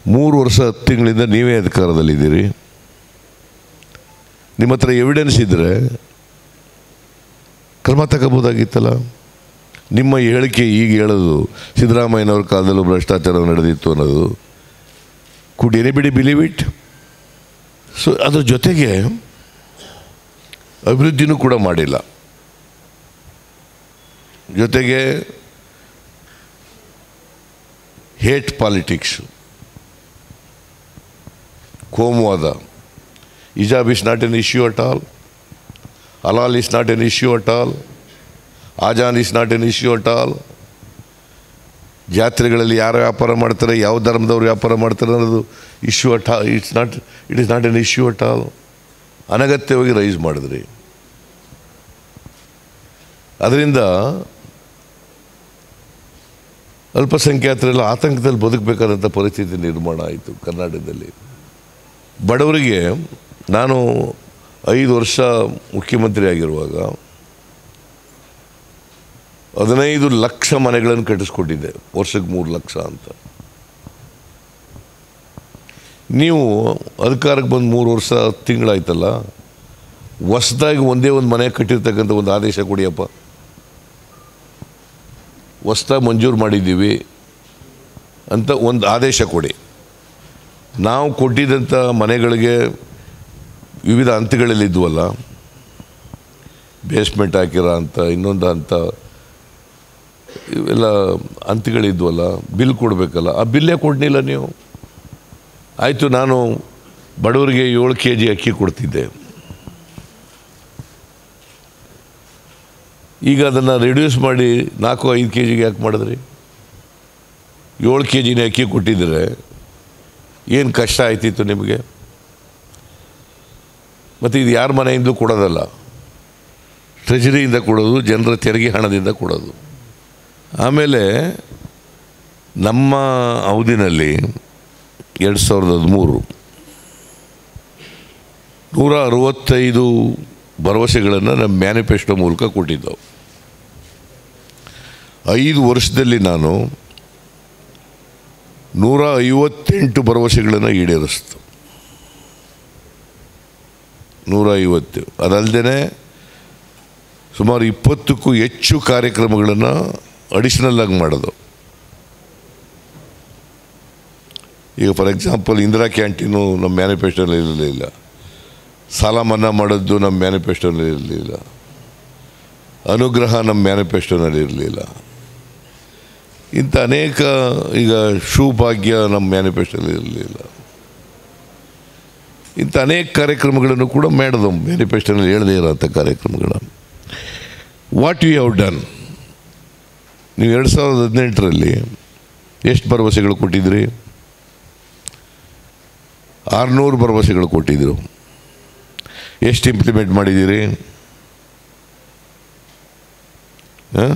ಮೂರು ವರ್ಷ ಹತ್ತು ತಿಂಗಳಿಂದ ನೀವೇ ಅಧಿಕಾರದಲ್ಲಿದ್ದೀರಿ ನಿಮ್ಮ ಹತ್ರ ಎವಿಡೆನ್ಸ್ ಇದ್ದರೆ ಕ್ರಮ ತಗೋಬೋದಾಗಿತ್ತಲ್ಲ ನಿಮ್ಮ ಹೇಳಿಕೆ ಈಗ ಹೇಳೋದು ಸಿದ್ದರಾಮಯ್ಯನವ್ರ ಕಾಲದಲ್ಲೂ ಭ್ರಷ್ಟಾಚಾರ ನಡೆದಿತ್ತು ಅನ್ನೋದು could anybody believe it so ಅದ್ರ ಜೊತೆಗೆ ಅಭಿವೃದ್ಧಿನೂ ಕೂಡ ಮಾಡಿಲ್ಲ ಜೊತೆಗೆ ಹೇಟ್ ಪಾಲಿಟಿಕ್ಸ್ ಕೋಮುವಾದ hijab is not an issue at all halal is not an issue at all azaan is not an issue at all ಜಾತ್ರೆಗಳಲ್ಲಿ ಯಾರು ವ್ಯಾಪಾರ ಮಾಡ್ತಾರೆ ಯಾವ ಧರ್ಮದವ್ರು ವ್ಯಾಪಾರ ಮಾಡ್ತಾರೆ ಅನ್ನೋದು issue at it's not it is not an issue at all ಅನಗತ್ಯವಾಗಿ ರೈಸ್ ಮಾಡಿದ್ರಿ ಅದರಿಂದ ಅಲ್ಪಸಂಖ್ಯಾತರೆಲ್ಲ ಆತಂಕದಲ್ಲಿ ಬದುಕಬೇಕಾದಂಥ ಪರಿಸ್ಥಿತಿ ನಿರ್ಮಾಣ ಆಯಿತು ಕರ್ನಾಟಕದಲ್ಲಿ ಬಡವರಿಗೆ ನಾನು ಐದು ವರ್ಷ ಮುಖ್ಯಮಂತ್ರಿ ಆಗಿರುವಾಗ ಹದಿನೈದು ಲಕ್ಷ ಮನೆಗಳನ್ನು ಕಟ್ಟಿಸ್ಕೊಟ್ಟಿದ್ದೆ ವರ್ಷಕ್ಕೆ ಮೂರು ಲಕ್ಷ ಅಂತ ನೀವು ಅಧಿಕಾರಕ್ಕೆ ಬಂದು ಮೂರು ವರ್ಷ ಹತ್ತು ತಿಂಗಳಾಯ್ತಲ್ಲ ಹೊಸ್ದಾಗಿ ಒಂದೇ ಒಂದು ಮನೆ ಕಟ್ಟಿರ್ತಕ್ಕಂಥ ಒಂದು ಆದೇಶ ಕೊಡಿಯಪ್ಪ ಹೊಸ್ದಾಗಿ ಮಂಜೂರು ಮಾಡಿದ್ದೀವಿ ಅಂತ ಒಂದು ಆದೇಶ ಕೊಡಿ ನಾವು ಕೊಟ್ಟಿದ್ದಂಥ ಮನೆಗಳಿಗೆ ವಿವಿಧ ಹಂತಗಳಲ್ಲಿದ್ವಲ್ಲ ಬೇಸ್ಮೆಂಟ್ ಹಾಕಿರೋ ಅಂತ ಇನ್ನೊಂದು ಹಂತ ಇವೆಲ್ಲ ಹಂತಗಳಿದ್ವಲ್ಲ ಬಿಲ್ ಕೊಡಬೇಕಲ್ಲ ಆ ಬಿಲ್ಲೇ ಕೊಡಲಿಲ್ಲ ನೀವು ಆಯಿತು ನಾನು ಬಡವರಿಗೆ ಏಳು ಕೆ ಜಿ ಅಕ್ಕಿ ಕೊಡ್ತಿದ್ದೆ ಈಗ ಅದನ್ನು ರಿಡ್ಯೂಸ್ ಮಾಡಿ ನಾಲ್ಕು ಐದು ಕೆ ಜಿಗೆ ಯಾಕೆ ಮಾಡಿದ್ರಿ ಏಳು ಕೆ ಜಿನೇ ಅಕ್ಕಿ ಕೊಟ್ಟಿದ್ದರೆ ಏನು ಕಷ್ಟ ಆಯ್ತಿತ್ತು ನಿಮಗೆ ಮತ್ತು ಇದು ಯಾರ ಮನೆಯಿಂದ ಕೊಡೋದಲ್ಲ ಟ್ರೆಜರಿಯಿಂದ ಕೊಡೋದು ಜನರ ತೆರಿಗೆ ಹಣದಿಂದ ಕೊಡೋದು ಆಮೇಲೆ ನಮ್ಮ ಅವಧಿನಲ್ಲಿ ಎರಡು ಸಾವಿರದ ಹದಿಮೂರು ನೂರ ಅರವತ್ತೈದು ಭರವಸೆಗಳನ್ನು ನಮ್ಮ ಮ್ಯಾನಿಫೆಸ್ಟೋ ಮೂಲಕ ಕೊಟ್ಟಿದ್ದವು ಐದು ವರ್ಷದಲ್ಲಿ ನಾನು ನೂರ ಐವತ್ತೆಂಟು ಭರವಸೆಗಳನ್ನು ಈಡೇರಿಸ್ತು ನೂರ ಐವತ್ತು ಅದಲ್ಲದೆ ಸುಮಾರು ಇಪ್ಪತ್ತಕ್ಕೂ ಹೆಚ್ಚು ಕಾರ್ಯಕ್ರಮಗಳನ್ನು ಅಡಿಷನಲ್ ಆಗಿ ಮಾಡೋದು ಈಗ ಫಾರ್ ಎಕ್ಸಾಂಪಲ್ ಇಂದಿರಾ ಕ್ಯಾಂಟೀನು ನಮ್ಮ ಮ್ಯಾನಿಫೆಸ್ಟೋನಲ್ಲಿ ಇರಲಿಲ್ಲ ಸಾಲ ಮನ್ನಾ ಮಾಡೋದು ನಮ್ಮ ಮ್ಯಾನಿಫೆಸ್ಟೋನಲ್ಲಿ ಇರಲಿಲ್ಲ ಅನುಗ್ರಹ ನಮ್ಮ ಮ್ಯಾನಿಫೆಸ್ಟೋನಲ್ಲಿ ಇರಲಿಲ್ಲ ಇಂಥ ಅನೇಕ ಈಗ ಶೂ ಭಾಗ್ಯ ನಮ್ಮ ಮ್ಯಾನಿಫೆಸ್ಟೋನಲ್ಲಿ ಇರಲಿಲ್ಲ ಇಂಥ ಅನೇಕ ಕಾರ್ಯಕ್ರಮಗಳನ್ನು ಕೂಡ ಮಾಡಿದವು ಮ್ಯಾನಿಫೆಸ್ಟೋನಲ್ಲಿ ಹೇಳದೇ ಇರೋಂಥ ಕಾರ್ಯಕ್ರಮಗಳು ವಾಟ್ ಯು ಹ್ಯಾವ್ ಡನ್ ನೀವು ಎರಡು ಸಾವಿರದ ಹದಿನೆಂಟರಲ್ಲಿ ಎಷ್ಟು ಭರವಸೆಗಳು ಕೊಟ್ಟಿದ್ರಿ ಆರುನೂರು ಭರವಸೆಗಳು ಕೊಟ್ಟಿದ್ದರು ಎಷ್ಟು ಇಂಪ್ಲಿಮೆಂಟ್ ಮಾಡಿದ್ದೀರಿ ಹಾಂ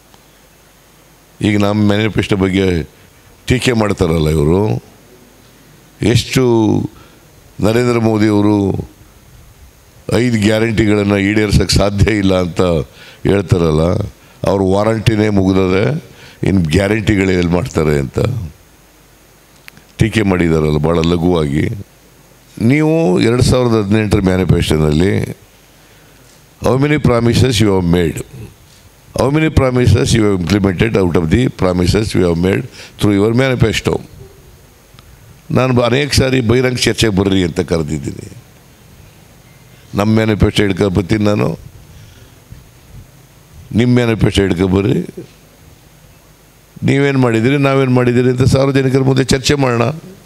ಈಗ ನಮ್ಮ ಮ್ಯಾನಿಫೆಸ್ಟೋ ಬಗ್ಗೆ ಟೀಕೆ ಮಾಡ್ತಾರಲ್ಲ ಇವರು ಎಷ್ಟು ನರೇಂದ್ರ ಮೋದಿಯವರು ಐದು ಗ್ಯಾರಂಟಿಗಳನ್ನು ಈಡೇರ್ಸೋಕ್ಕೆ ಸಾಧ್ಯ ಇಲ್ಲ ಅಂತ ಹೇಳ್ತಾರಲ್ಲ ಅವ್ರ ವಾರಂಟಿನೇ ಮುಗಿದದೆ ಇನ್ನು ಗ್ಯಾರಂಟಿಗಳು ಎಲ್ಲಿ ಮಾಡ್ತಾರೆ ಅಂತ ಟೀಕೆ ಮಾಡಿದಾರಲ್ಲ ಭಾಳ ಲಘುವಾಗಿ ನೀವು ಎರಡು ಸಾವಿರದ ಹದಿನೆಂಟರ ಮ್ಯಾನಿಫೆಸ್ಟೋನಲ್ಲಿ how many promises you have made how many promises you have implemented out of the promises you have made through your manifesto ನಾನು ಬ- ಅನೇಕ ಸಾರಿ ಬಹಿರಂಗ ಚರ್ಚೆಗೆ ಬರ್ರಿ ಅಂತ ಕರೆದಿದ್ದೀನಿ ನಮ್ಮ ಮ್ಯಾನಿಫೆಸ್ಟೋ ಹಿಡ್ಕೊಬತ್ತೀನಿ ನಾನು ನಿಮ್ಮ ಮ್ಯಾನಿಫೆಸ್ಟೋ ಹಿಡ್ಕೊಬರ್ರಿ ನೀವೇನು ಮಾಡಿದ್ದೀರಿ ನಾವೇನು ಮಾಡಿದ್ದೀರಿ ಅಂತ ಸಾರ್ವಜನಿಕರ ಮುಂದೆ ಚರ್ಚೆ ಮಾಡೋಣ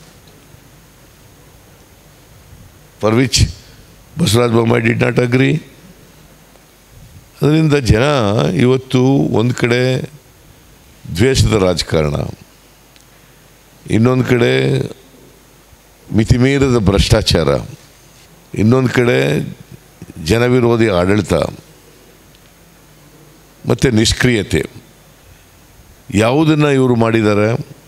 for which Basavaraja Bommai did not agree ಅದರಿಂದ ಜನ ಇವತ್ತು ಒಂದು ಕಡೆ ದ್ವೇಷದ ರಾಜಕಾರಣ ಇನ್ನೊಂದು ಕಡೆ ಮಿತಿಮೀರಿದ ಭ್ರಷ್ಟಾಚಾರ ಇನ್ನೊಂದು ಕಡೆ ಜನವಿರೋಧಿ ಆಡಳಿತ ಮತ್ತು ನಿಷ್ಕ್ರಿಯತೆ ಯಾವುದನ್ನು ಇವರು ಮಾಡಿದ್ದಾರೆ